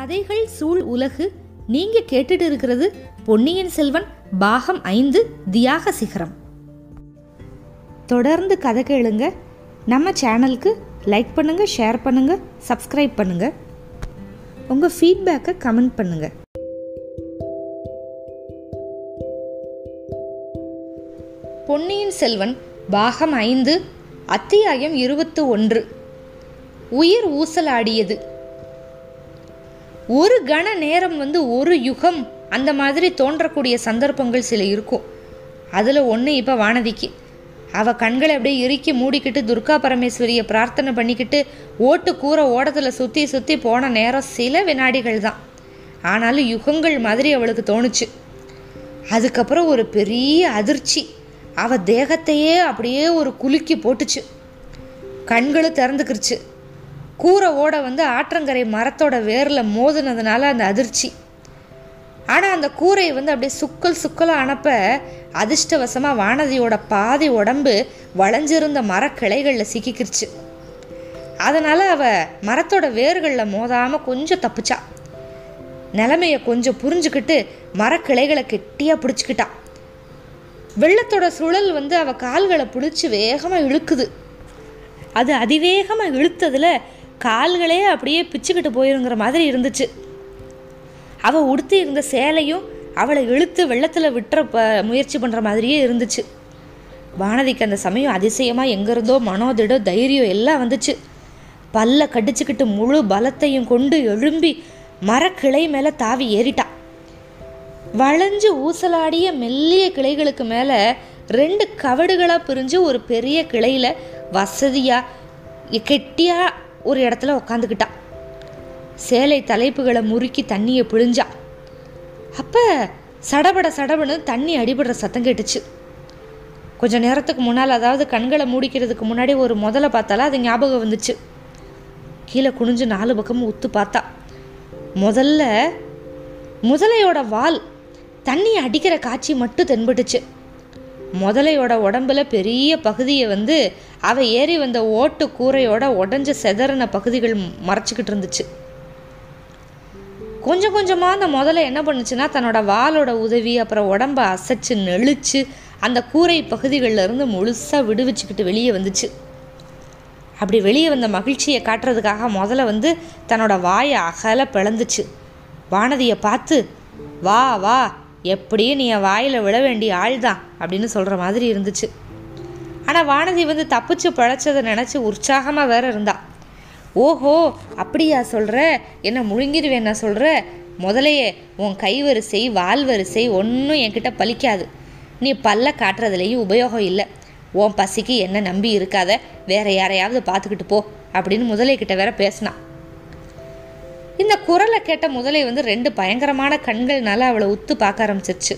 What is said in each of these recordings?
கதைகள் சூழ் உலகு நீங்க கேட்டுட்டு இருக்கிறது பொன்னியின் செல்வன் பாகம் ஐந்து தியாக சிகரம் தொடர்ந்து கதை கேளுங்க நம்ம சேனலுக்கு லைக் பண்ணுங்க ஷேர் பண்ணுங்க சப்ஸ்கிரைப் பண்ணுங்க உங்க ஃபீட்பேக்கை கமெண்ட் பண்ணுங்க பொன்னியின் செல்வன் பாகம் ஐந்து அத்தியாயம் இருபத்து ஒன்று உயிர் ஊசலாடியது ஒரு கண நேரம் வந்து ஒரு யுகம் அந்த மாதிரி தோன்றக்கூடிய சந்தர்ப்பங்கள் சில இருக்கும் அதில் ஒன்று இப்போ வானதிக்கு அவள் கண்களை அப்படியே இறுக்கி மூடிக்கிட்டு துர்கா பரமேஸ்வரியை பிரார்த்தனை பண்ணிக்கிட்டு ஓட்டு கூரை ஓடத்தில் சுற்றி சுற்றி போன நேரம் சில வினாடிகள் தான் ஆனாலும் யுகங்கள் மாதிரி அவளுக்கு தோணுச்சு அதுக்கப்புறம் ஒரு பெரிய அதிர்ச்சி அவள் தேகத்தையே அப்படியே ஒரு குலுக்கி போட்டுச்சு கண்களும் திறந்துக்கிருச்சு கூரை ஓட வந்து ஆற்றங்கரை மரத்தோட வேரில் மோதுனதுனால அந்த அதிர்ச்சி ஆனால் அந்த கூரை வந்து அப்படியே சுக்கல் சுக்கலாக அனுப்ப அதிர்ஷ்டவசமாக வானதியோட பாதி உடம்பு வளைஞ்சிருந்த மரக்கிளைகளில் சிக்கிக்கிருச்சு அதனால் அவ மரத்தோட வேர்களில் மோதாமல் கொஞ்சம் தப்பிச்சா நிலைமைய கொஞ்சம் புரிஞ்சுக்கிட்டு மரக்கிளைகளை கெட்டியாக பிடிச்சிக்கிட்டா வெள்ளத்தோட சுழல் வந்து அவ கால்களை பிடிச்சி வேகமாக இழுக்குது அது அதிவேகமாக இழுத்ததில் கால்களே அப்படியே பிச்சுக்கிட்டு போயிருங்கிற மாதிரி இருந்துச்சு அவள் உடுத்தி இருந்த சேலையும் அவளை இழுத்து வெள்ளத்தில் விட்டுற ப முயற்சி பண்ணுற மாதிரியே இருந்துச்சு வானதிக்கு அந்த சமயம் அதிசயமாக எங்கேருந்தோ மனோதிடம் தைரியம் எல்லாம் வந்துச்சு பல்ல கடிச்சுக்கிட்டு முழு பலத்தையும் கொண்டு எழும்பி மரக்கிளை மேலே தாவி ஏறிட்டா வளைஞ்சு ஊசலாடிய மெல்லிய கிளைகளுக்கு மேலே ரெண்டு கவடுகளாக பிரிஞ்சு ஒரு பெரிய கிளையில் வசதியாக கெட்டியாக ஒரு இடத்துல உக்காந்துக்கிட்டா சேலை தலைப்புகளை முறுக்கி தண்ணியை பிழிஞ்சா அப்போ சடபட சடபடு தண்ணி அடிபடுற சத்தம் கேட்டுச்சு கொஞ்ச நேரத்துக்கு முன்னால் அதாவது கண்களை மூடிக்கிறதுக்கு முன்னாடி ஒரு முதலை பார்த்தாலும் அது ஞாபகம் வந்துச்சு கீழே குனிஞ்சு நாலு பக்கமும் உத்து பார்த்தா முதல்ல முதலையோட வால் தண்ணி அடிக்கிற காட்சி மட்டும் தென்பட்டுச்சு முதலையோட உடம்புல பெரிய பகுதியை வந்து அவ ஏறி வந்த ஓட்டு கூரையோட உடஞ்ச செதறின பகுதிகள் மறைச்சிக்கிட்டு இருந்துச்சு கொஞ்சம் கொஞ்சமாக அந்த முதல்ல என்ன பண்ணுச்சுன்னா தன்னோட வாலோட உதவி அப்புறம் உடம்ப அசைச்சு நெளிச்சு அந்த கூரை பகுதிகளில் இருந்து முழுசாக விடுவிச்சுக்கிட்டு வெளியே வந்துச்சு அப்படி வெளியே வந்த மகிழ்ச்சியை காட்டுறதுக்காக முதல்ல வந்து தன்னோட வாயை அகல பிளந்துச்சு வானதியை பார்த்து வா வா எப்படியும் நீ என் வாயில் விழ வேண்டிய ஆள் தான் அப்படின்னு சொல்கிற மாதிரி இருந்துச்சு ஆனால் வானதி வந்து தப்பிச்சு பழைச்சதை நினச்சி உற்சாகமாக வேற இருந்தா ஓஹோ அப்படியா சொல்கிற என்ன முழுங்கிடுவேன் நான் சொல்கிற முதலையே உன் கை வரிசை வால் வரிசை ஒன்றும் என்கிட்ட பலிக்காது நீ பல்ல காட்டுறதுலேயும் உபயோகம் இல்லை உன் பசிக்கு என்ன நம்பி இருக்காத வேற யாரையாவது பார்த்துக்கிட்டு போ அப்படின்னு முதலை கிட்ட வேற பேசினான் இந்த குரலை கேட்ட முதலை வந்து ரெண்டு பயங்கரமான கண்கள்னால அவளை உத்து பார்க்க ஆரம்பிச்சிருச்சு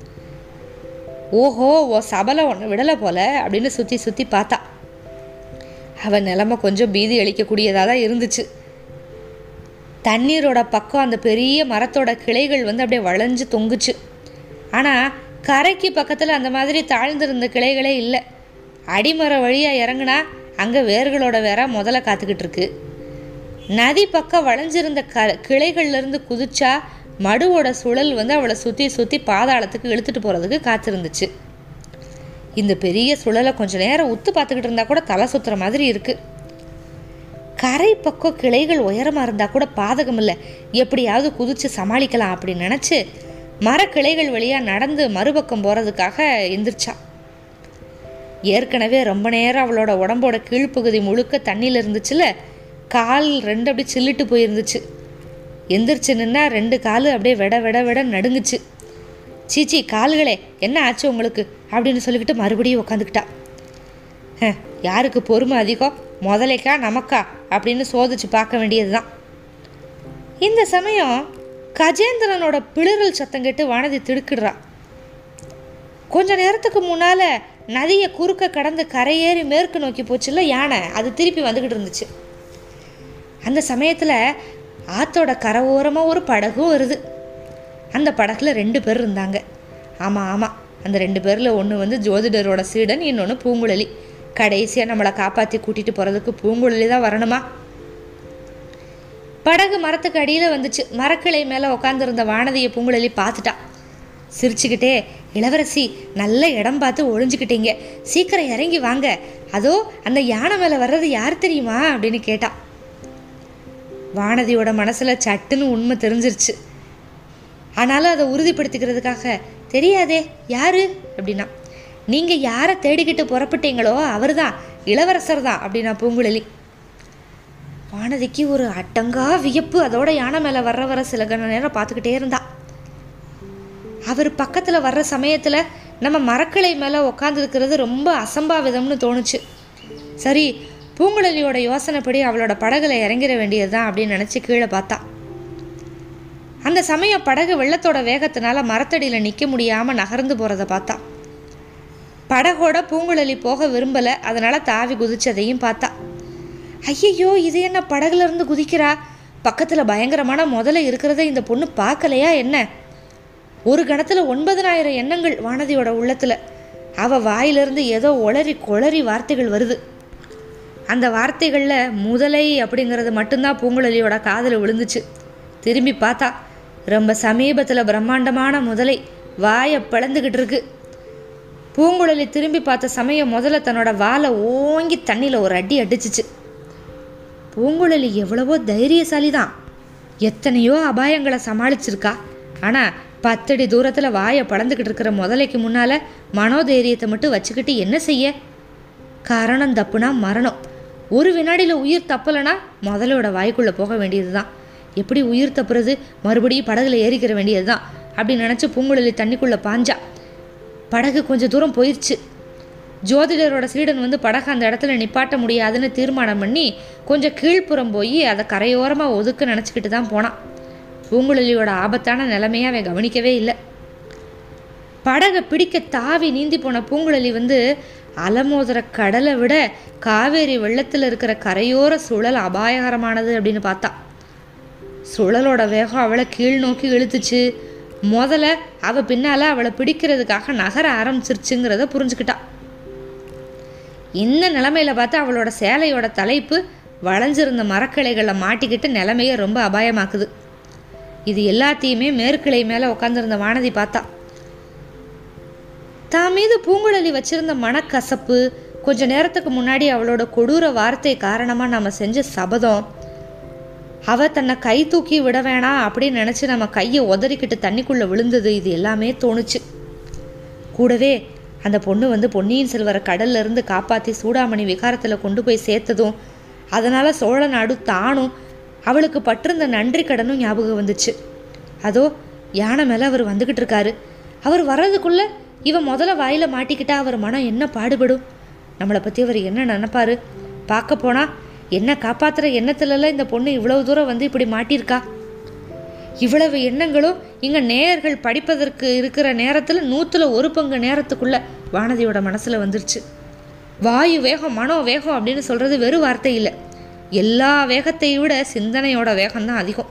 ஓஹோ ஓ சபலை ஒன்று விடலை போல அப்படின்னு சுற்றி சுற்றி பார்த்தா அவன் நிலமை கொஞ்சம் பீதி அளிக்கக்கூடியதாக தான் இருந்துச்சு தண்ணீரோட பக்கம் அந்த பெரிய மரத்தோட கிளைகள் வந்து அப்படியே வளைஞ்சு தொங்குச்சு ஆனால் கரைக்கு பக்கத்தில் அந்த மாதிரி தாழ்ந்திருந்த கிளைகளே இல்லை அடிமரம் வழியாக இறங்குனா அங்கே வேர்களோட வேற முதல்ல காத்துக்கிட்டு இருக்கு நதி பக்கம் வளைஞ்சிருந்த க கிளைகள்லேருந்து குதிச்சா மடுவோட சுழல் வந்து அவளை சுற்றி சுற்றி பாதாளத்துக்கு இழுத்துட்டு போகிறதுக்கு காத்திருந்துச்சு இந்த பெரிய சுழலை கொஞ்ச நேரம் உத்து பார்த்துக்கிட்டு இருந்தால் கூட தலை சுற்றுற மாதிரி இருக்குது கரை பக்கம் கிளைகள் உயரமாக இருந்தால் கூட பாதகம் இல்லை எப்படியாவது குதித்து சமாளிக்கலாம் அப்படின்னு நினச்சி மரக்கிளைகள் வழியாக நடந்து மறுபக்கம் போகிறதுக்காக எந்திரிச்சா ஏற்கனவே ரொம்ப நேரம் அவளோட உடம்போட கீழ்ப்பகுதி முழுக்க தண்ணியில் இருந்துச்சுல கால் ரெண்டு அப்படி சில்லிட்டு போயிருந்துச்சு எந்திரிச்சு நின்னா ரெண்டு காலு அப்படியே விட விட விட நடுங்குச்சு சீச்சி கால்களே என்ன ஆச்சு உங்களுக்கு அப்படின்னு சொல்லிக்கிட்டு மறுபடியும் உட்காந்துக்கிட்டா யாருக்கு பொறுமை அதிகம் முதலைக்கா நமக்கா அப்படின்னு சோதிச்சு பார்க்க வேண்டியது தான் இந்த சமயம் கஜேந்திரனோட பிளிரல் சத்தம் கேட்டு வானதி திடுக்கிடுறா கொஞ்ச நேரத்துக்கு முன்னால் நதியை குறுக்க கடந்து கரையேறி மேற்கு நோக்கி போச்சுல்ல யானை அது திருப்பி வந்துக்கிட்டு இருந்துச்சு அந்த சமயத்தில் ஆத்தோட கரை ஓரமாக ஒரு படகும் வருது அந்த படகுல ரெண்டு பேர் இருந்தாங்க ஆமாம் ஆமாம் அந்த ரெண்டு பேரில் ஒன்று வந்து ஜோதிடரோட சீடன் இன்னொன்று பூங்குழலி கடைசியாக நம்மளை காப்பாற்றி கூட்டிகிட்டு போகிறதுக்கு பூங்குழலி தான் வரணுமா படகு மரத்துக்கு அடியில் வந்துச்சு மரக்கிளை மேலே உட்காந்துருந்த வானதியை பூங்குழலி பார்த்துட்டா சிரிச்சுக்கிட்டே இளவரசி நல்ல இடம் பார்த்து ஒளிஞ்சுக்கிட்டீங்க சீக்கிரம் இறங்கி வாங்க அதோ அந்த யானை மேலே வர்றது யார் தெரியுமா அப்படின்னு கேட்டா வானதியோட மனசில் சட்டுன்னு உண்மை தெரிஞ்சிருச்சு ஆனாலும் அதை உறுதிப்படுத்திக்கிறதுக்காக தெரியாதே யாரு அப்படின்னா நீங்கள் யாரை தேடிக்கிட்டு புறப்பட்டீங்களோ அவர் தான் இளவரசர் தான் அப்படின்னா பூங்குழலி வானதிக்கு ஒரு அட்டங்கா வியப்பு அதோட யானை மேலே வர்ற வர சில கண நேரம் பார்த்துக்கிட்டே இருந்தா அவர் பக்கத்தில் வர்ற சமயத்தில் நம்ம மரக்கிளை மேலே உக்காந்துருக்கிறது ரொம்ப அசம்பாவிதம்னு தோணுச்சு சரி பூங்குழலியோட யோசனைப்படி அவளோட படகுல இறங்கிட வேண்டியது தான் அப்படின்னு நினச்சி கீழே பார்த்தா அந்த சமயம் படகு வெள்ளத்தோட வேகத்தினால மரத்தடியில் நிற்க முடியாமல் நகர்ந்து போகிறத பார்த்தா படகோட பூங்குழலி போக விரும்பலை அதனால் தாவி குதிச்சதையும் பார்த்தா ஐயையோ இது என்ன படகுல இருந்து குதிக்கிறா பக்கத்தில் பயங்கரமான முதல்ல இருக்கிறத இந்த பொண்ணு பார்க்கலையா என்ன ஒரு கணத்தில் ஒன்பதனாயிரம் எண்ணங்கள் வானதியோட உள்ளத்தில் அவ வாயிலிருந்து ஏதோ ஒளறி கொளறி வார்த்தைகள் வருது அந்த வார்த்தைகளில் முதலை அப்படிங்கிறது மட்டும்தான் பூங்குழலியோட காதில் விழுந்துச்சு திரும்பி பார்த்தா ரொம்ப சமீபத்தில் பிரம்மாண்டமான முதலை வாயை பிளந்துக்கிட்டு இருக்கு பூங்குழலி திரும்பி பார்த்த சமயம் முதல்ல தன்னோட வாலை ஓங்கி தண்ணியில் ஒரு அடி அடிச்சிச்சு பூங்குழலி எவ்வளவோ தைரியசாலி தான் எத்தனையோ அபாயங்களை சமாளிச்சிருக்கா ஆனால் பத்தடி தூரத்தில் வாயை பழந்துக்கிட்டு இருக்கிற முதலைக்கு முன்னால் மனோதைரியத்தை மட்டும் வச்சுக்கிட்டு என்ன செய்ய காரணம் தப்புனா மரணம் ஒரு வினாடியில் உயிர் தப்பலைனா முதலோட வாய்க்குள்ளே போக வேண்டியது தான் எப்படி உயிர் தப்புறது மறுபடியும் படகுல ஏறிக்கிற வேண்டியது தான் அப்படி நினச்சி பூங்குழலி தண்ணிக்குள்ளே பாஞ்சா படகு கொஞ்சம் தூரம் போயிடுச்சு ஜோதிடரோட சீடன் வந்து படகு அந்த இடத்துல நிப்பாட்ட முடியாதுன்னு தீர்மானம் பண்ணி கொஞ்சம் கீழ்ப்புறம் போய் அதை கரையோரமாக ஒதுக்க நினச்சிக்கிட்டு தான் போனான் பூங்குழலியோட ஆபத்தான நிலைமையை அவன் கவனிக்கவே இல்லை படகை பிடிக்க தாவி நீந்தி போன பூங்குழலி வந்து அலமோதுற கடலை விட காவேரி வெள்ளத்தில் இருக்கிற கரையோர சுழல் அபாயகரமானது அப்படின்னு பார்த்தா சுழலோட வேகம் அவளை கீழ் நோக்கி இழுத்துச்சு முதல்ல அவள் பின்னால் அவளை பிடிக்கிறதுக்காக நகர ஆரம்பிச்சிருச்சுங்கிறத புரிஞ்சுக்கிட்டா இந்த நிலமையில பார்த்து அவளோட சேலையோட தலைப்பு வளைஞ்சிருந்த மரக்கிளைகளில் மாட்டிக்கிட்டு நிலைமையை ரொம்ப அபாயமாக்குது இது எல்லாத்தையுமே மேற்கிளை மேலே உட்காந்துருந்த வானதி பார்த்தா தான் மீது பூங்குழலி வச்சிருந்த மனக்கசப்பு கொஞ்ச நேரத்துக்கு முன்னாடி அவளோட கொடூர வார்த்தை காரணமாக நம்ம செஞ்ச சபதம் அவ தன்னை கை தூக்கி விட வேணாம் அப்படின்னு நினச்சி நம்ம கையை உதறிக்கிட்டு தண்ணிக்குள்ளே விழுந்தது இது எல்லாமே தோணுச்சு கூடவே அந்த பொண்ணு வந்து பொன்னியின் செல்வரை கடல்ல இருந்து காப்பாற்றி சூடாமணி விகாரத்தில் கொண்டு போய் சேர்த்ததும் அதனால் சோழ நாடு தானும் அவளுக்கு பட்டிருந்த நன்றி கடனும் ஞாபகம் வந்துச்சு அதோ யானை மேலே அவர் வந்துக்கிட்டு இருக்காரு அவர் வர்றதுக்குள்ள இவன் முதல்ல வாயில மாட்டிக்கிட்டா அவர் மனம் என்ன பாடுபடும் நம்மளை பற்றி அவர் என்ன நினைப்பாரு பார்க்க போனா என்ன காப்பாத்துற எண்ணத்துலலாம் இந்த பொண்ணு இவ்வளவு தூரம் வந்து இப்படி மாட்டியிருக்கா இவ்வளவு எண்ணங்களும் இங்க நேயர்கள் படிப்பதற்கு இருக்கிற நேரத்தில் நூத்துல ஒரு பங்கு நேரத்துக்குள்ள வானதியோட மனசுல வந்துருச்சு வாயு வேகம் மனோ வேகம் அப்படின்னு சொல்றது வெறும் வார்த்தை இல்லை எல்லா வேகத்தை விட சிந்தனையோட வேகம் தான் அதிகம்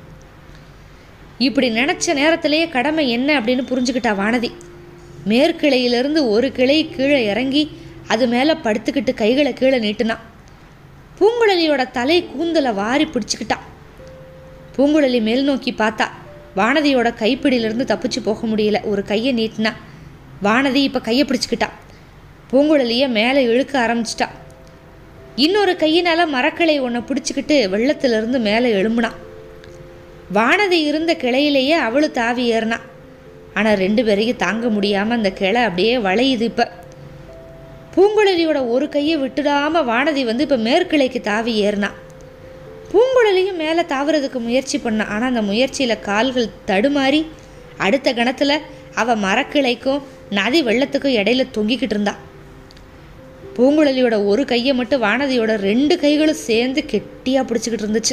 இப்படி நினச்ச நேரத்திலேயே கடமை என்ன அப்படின்னு புரிஞ்சுக்கிட்டா வானதி மேற்கிளையிலிருந்து ஒரு கிளை கீழே இறங்கி அது மேலே படுத்துக்கிட்டு கைகளை கீழே நீட்டுனா பூங்குழலியோட தலை கூந்தலை வாரி பிடிச்சிக்கிட்டா பூங்குழலி மேல் நோக்கி பார்த்தா வானதியோட கைப்பிடியிலிருந்து தப்பிச்சு போக முடியல ஒரு கையை நீட்டினா வானதி இப்போ கையை பிடிச்சிக்கிட்டா பூங்குழலியை மேலே இழுக்க ஆரம்பிச்சிட்டா இன்னொரு கையினால மரக்கிளை ஒன்றை பிடிச்சிக்கிட்டு வெள்ளத்திலிருந்து மேலே எழும்புனா வானதி இருந்த கிளையிலேயே அவளு தாவி ஏறினா ஆனால் ரெண்டு பேரையும் தாங்க முடியாமல் அந்த கிளை அப்படியே வளையுது இப்போ பூங்குழலியோட ஒரு கையை விட்டுடாம வானதி வந்து இப்போ மேற்கிளைக்கு தாவி ஏறினா பூங்குழலியும் மேலே தாவுறதுக்கு முயற்சி பண்ணா ஆனால் அந்த முயற்சியில் கால்கள் தடுமாறி அடுத்த கணத்தில் அவள் மரக்கிளைக்கும் நதி வெள்ளத்துக்கும் இடையில தொங்கிக்கிட்டு இருந்தா பூங்குழலியோட ஒரு கையை மட்டும் வானதியோட ரெண்டு கைகளும் சேர்ந்து கெட்டியாக பிடிச்சிக்கிட்டு இருந்துச்சு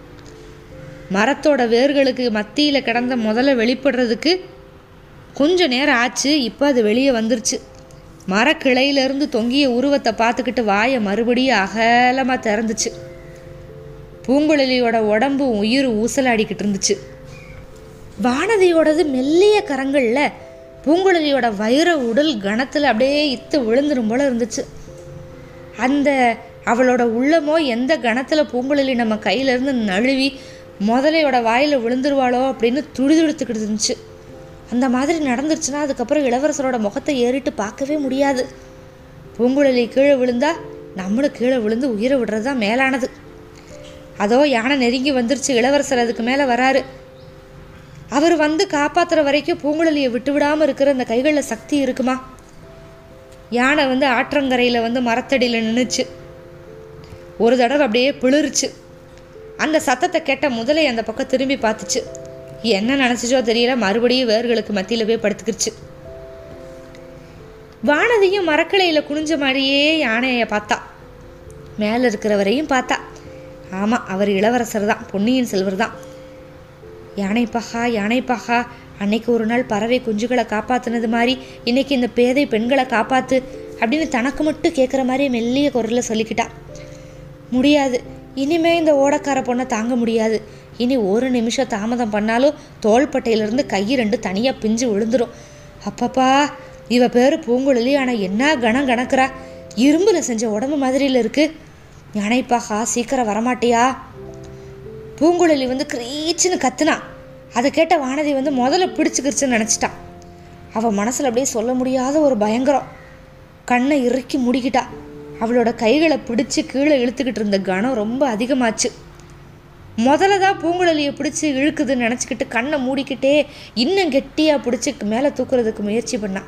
மரத்தோட வேர்களுக்கு மத்தியில் கிடந்த முதல்ல வெளிப்படுறதுக்கு கொஞ்ச நேரம் ஆச்சு இப்போ அது வெளியே வந்துருச்சு மரக்கிளையிலிருந்து தொங்கிய உருவத்தை பார்த்துக்கிட்டு வாயை மறுபடியும் அகலமாக திறந்துச்சு பூங்குழலியோட உடம்பு உயிர் ஊசலாடிக்கிட்டு இருந்துச்சு வானதியோடது மெல்லிய கரங்களில் பூங்குழலியோட வைர உடல் கணத்தில் அப்படியே இத்து விழுந்துடும் போல இருந்துச்சு அந்த அவளோட உள்ளமோ எந்த கணத்தில் பூங்குழலி நம்ம கையிலேருந்து நழுவி முதலையோட வாயில் விழுந்துருவாளோ அப்படின்னு துடிதுடித்துக்கிட்டு இருந்துச்சு அந்த மாதிரி நடந்துருச்சுன்னா அதுக்கப்புறம் இளவரசரோட முகத்தை ஏறிட்டு பார்க்கவே முடியாது பூங்குழலி கீழே விழுந்தா நம்மளும் கீழே விழுந்து உயிரை விடுறது தான் மேலானது அதோ யானை நெருங்கி வந்துருச்சு இளவரசர் அதுக்கு மேலே வராரு அவர் வந்து காப்பாற்றுற வரைக்கும் பூங்குழலியை விட்டு விடாமல் இருக்கிற அந்த கைகளில் சக்தி இருக்குமா யானை வந்து ஆற்றங்கரையில் வந்து மரத்தடியில் நின்றுச்சு ஒரு தடவை அப்படியே பிளிருச்சு அந்த சத்தத்தை கேட்ட முதலை அந்த பக்கம் திரும்பி பார்த்துச்சு என்ன நினச்சிச்சோ தெரியல மறுபடியும் வேர்களுக்கு மத்தியில் போய் படுத்துக்கிருச்சு வானதியும் மரக்கிளையில் குனிஞ்ச மாதிரியே யானையை பார்த்தா மேலே இருக்கிறவரையும் பார்த்தா ஆமாம் அவர் இளவரசர் தான் பொன்னியின் செல்வர் தான் யானைப்பகா யானைப்பகா அன்னைக்கு ஒரு நாள் பறவை குஞ்சுகளை காப்பாத்துனது மாதிரி இன்னைக்கு இந்த பேதை பெண்களை காப்பாத்து அப்படின்னு தனக்கு மட்டும் கேட்குற மாதிரி மெல்லிய குரலில் சொல்லிக்கிட்டா முடியாது இனிமே இந்த ஓடக்கார பொண்ணை தாங்க முடியாது இனி ஒரு நிமிஷம் தாமதம் பண்ணாலும் தோள்பட்டையிலேருந்து கை ரெண்டு தனியாக பிஞ்சு விழுந்துடும் அப்பப்பா இவ பேர் பூங்குழலி ஆனால் என்ன கணம் கணக்குறா இரும்பில் செஞ்ச உடம்பு மாதிரியில் இருக்கு யானைப்பாகா சீக்கிரம் வரமாட்டியா பூங்குழலி வந்து கிரீச்சுன்னு கத்துனா அதை கேட்ட வானதி வந்து முதல்ல பிடிச்சிக்கிருச்சுன்னு நினச்சிட்டான் அவள் மனசில் அப்படியே சொல்ல முடியாத ஒரு பயங்கரம் கண்ணை இறுக்கி முடிக்கிட்டா அவளோட கைகளை பிடிச்சு கீழே இழுத்துக்கிட்டு இருந்த கணம் ரொம்ப அதிகமாச்சு முதல்ல தான் பூங்குழலியை பிடிச்சி இழுக்குதுன்னு நினச்சிக்கிட்டு கண்ணை மூடிக்கிட்டே இன்னும் கெட்டியாக பிடிச்சி மேலே தூக்குறதுக்கு முயற்சி பண்ணான்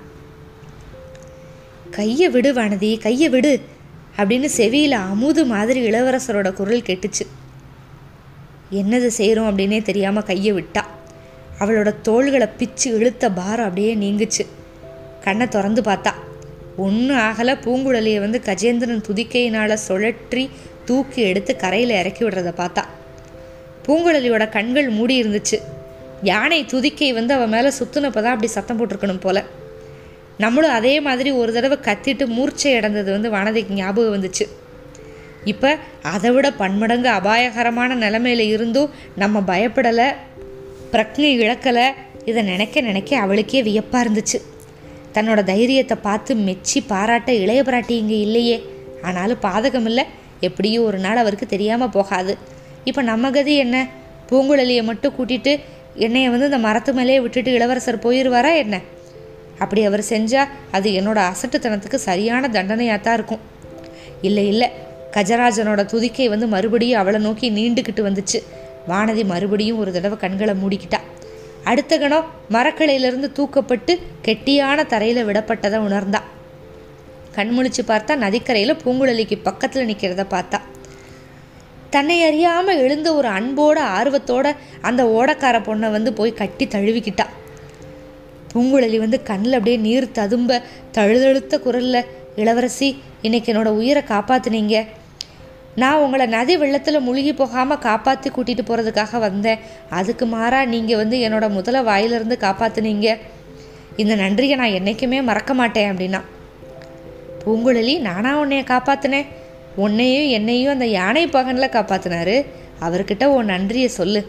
கையை விடு வானதி கையை விடு அப்படின்னு செவியில் அமுது மாதிரி இளவரசரோட குரல் கேட்டுச்சு என்னது செய்கிறோம் அப்படின்னே தெரியாமல் கையை விட்டா அவளோட தோள்களை பிச்சு இழுத்த பாரம் அப்படியே நீங்குச்சு கண்ணை திறந்து பார்த்தா ஒன்றும் ஆகலை பூங்குழலியை வந்து கஜேந்திரன் துதிக்கையினால் சுழற்றி தூக்கி எடுத்து கரையில் இறக்கி விடுறத பார்த்தா பூங்குழலியோட கண்கள் மூடி இருந்துச்சு யானை துதிக்கை வந்து அவன் மேலே சுற்றுனப்போ தான் அப்படி சத்தம் போட்டிருக்கணும் போல நம்மளும் அதே மாதிரி ஒரு தடவை கத்திட்டு மூர்ச்சை அடைந்தது வந்து வானதிக்கு ஞாபகம் வந்துச்சு இப்போ அதை விட பன்மடங்கு அபாயகரமான நிலைமையில இருந்தும் நம்ம பயப்படலை பிரக்ஞை இழக்கலை இதை நினைக்க நினைக்க அவளுக்கே வியப்பாக இருந்துச்சு தன்னோட தைரியத்தை பார்த்து மெச்சி பாராட்ட இளைய பிராட்டி இங்கே இல்லையே ஆனாலும் பாதகம் இல்லை எப்படியும் ஒரு நாள் அவருக்கு தெரியாமல் போகாது இப்போ நம்ம கதி என்ன பூங்குழலியை மட்டும் கூட்டிட்டு என்னைய வந்து இந்த மரத்து மேலேயே விட்டுட்டு இளவரசர் போயிடுவாரா என்ன அப்படி அவர் செஞ்சால் அது என்னோட அசட்டுத்தனத்துக்கு சரியான தண்டனையாக தான் இருக்கும் இல்லை இல்லை கஜராஜனோட துதிக்கை வந்து மறுபடியும் அவளை நோக்கி நீண்டுக்கிட்டு வந்துச்சு வானதி மறுபடியும் ஒரு தடவை கண்களை மூடிக்கிட்டா அடுத்த கணம் மரக்கிளையிலிருந்து தூக்கப்பட்டு கெட்டியான தரையில் விடப்பட்டதை உணர்ந்தா கண்முழிச்சு பார்த்தா நதிக்கரையில் பூங்குழலிக்கு பக்கத்தில் நிற்கிறத பார்த்தா தன்னை அறியாமல் எழுந்த ஒரு அன்போட ஆர்வத்தோட அந்த ஓடக்கார பொண்ணை வந்து போய் கட்டி தழுவிக்கிட்டா பூங்குழலி வந்து கண்ணில் அப்படியே நீர் ததும்ப தழுதழுத்த குரலில் இளவரசி இன்னைக்கு என்னோட உயிரை காப்பாத்துனீங்க நான் உங்களை நதி வெள்ளத்தில் முழுகி போகாமல் காப்பாற்றி கூட்டிகிட்டு போகிறதுக்காக வந்தேன் அதுக்கு மாறாக நீங்கள் வந்து என்னோட முதல வாயிலிருந்து காப்பாற்றுனீங்க இந்த நன்றியை நான் என்றைக்குமே மறக்க மாட்டேன் அப்படின்னா பூங்குழலி நானா உன்னைய காப்பாற்றினேன் உன்னையும் என்னையும் அந்த யானை பகனில் காப்பாற்றினாரு அவர்கிட்ட உன் நன்றியை சொல்லு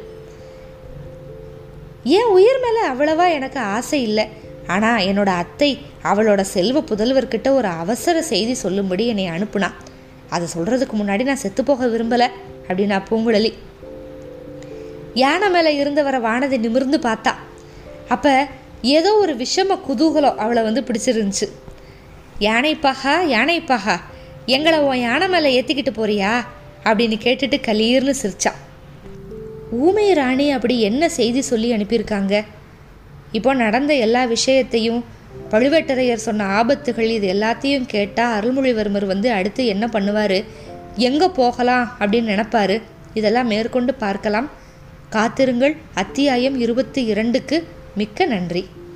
ஏன் உயிர் மேலே அவ்வளவா எனக்கு ஆசை இல்லை ஆனால் என்னோட அத்தை அவளோட செல்வ புதல்வர்கிட்ட ஒரு அவசர செய்தி சொல்லும்படி என்னை அனுப்புனா அதை சொல்கிறதுக்கு முன்னாடி நான் செத்து போக விரும்பலை அப்படின்னா பூங்குழலி யானை மேலே இருந்தவரை வானதி நிமிர்ந்து பார்த்தா அப்போ ஏதோ ஒரு விஷம குதூகலம் அவளை வந்து பிடிச்சிருந்துச்சு யானைப்பாகா யானைப்பாகா எங்களை உன் யானை மேலே ஏற்றிக்கிட்டு போறியா அப்படின்னு கேட்டுட்டு கலீர்னு சிரிச்சா ஊமை ராணி அப்படி என்ன செய்தி சொல்லி அனுப்பியிருக்காங்க இப்போ நடந்த எல்லா விஷயத்தையும் பழுவேட்டரையர் சொன்ன ஆபத்துகள் இது எல்லாத்தையும் கேட்டால் அருள்மொழிவர்மர் வந்து அடுத்து என்ன பண்ணுவார் எங்கே போகலாம் அப்படின்னு நினப்பாரு இதெல்லாம் மேற்கொண்டு பார்க்கலாம் காத்திருங்கள் அத்தியாயம் இருபத்தி இரண்டுக்கு மிக்க நன்றி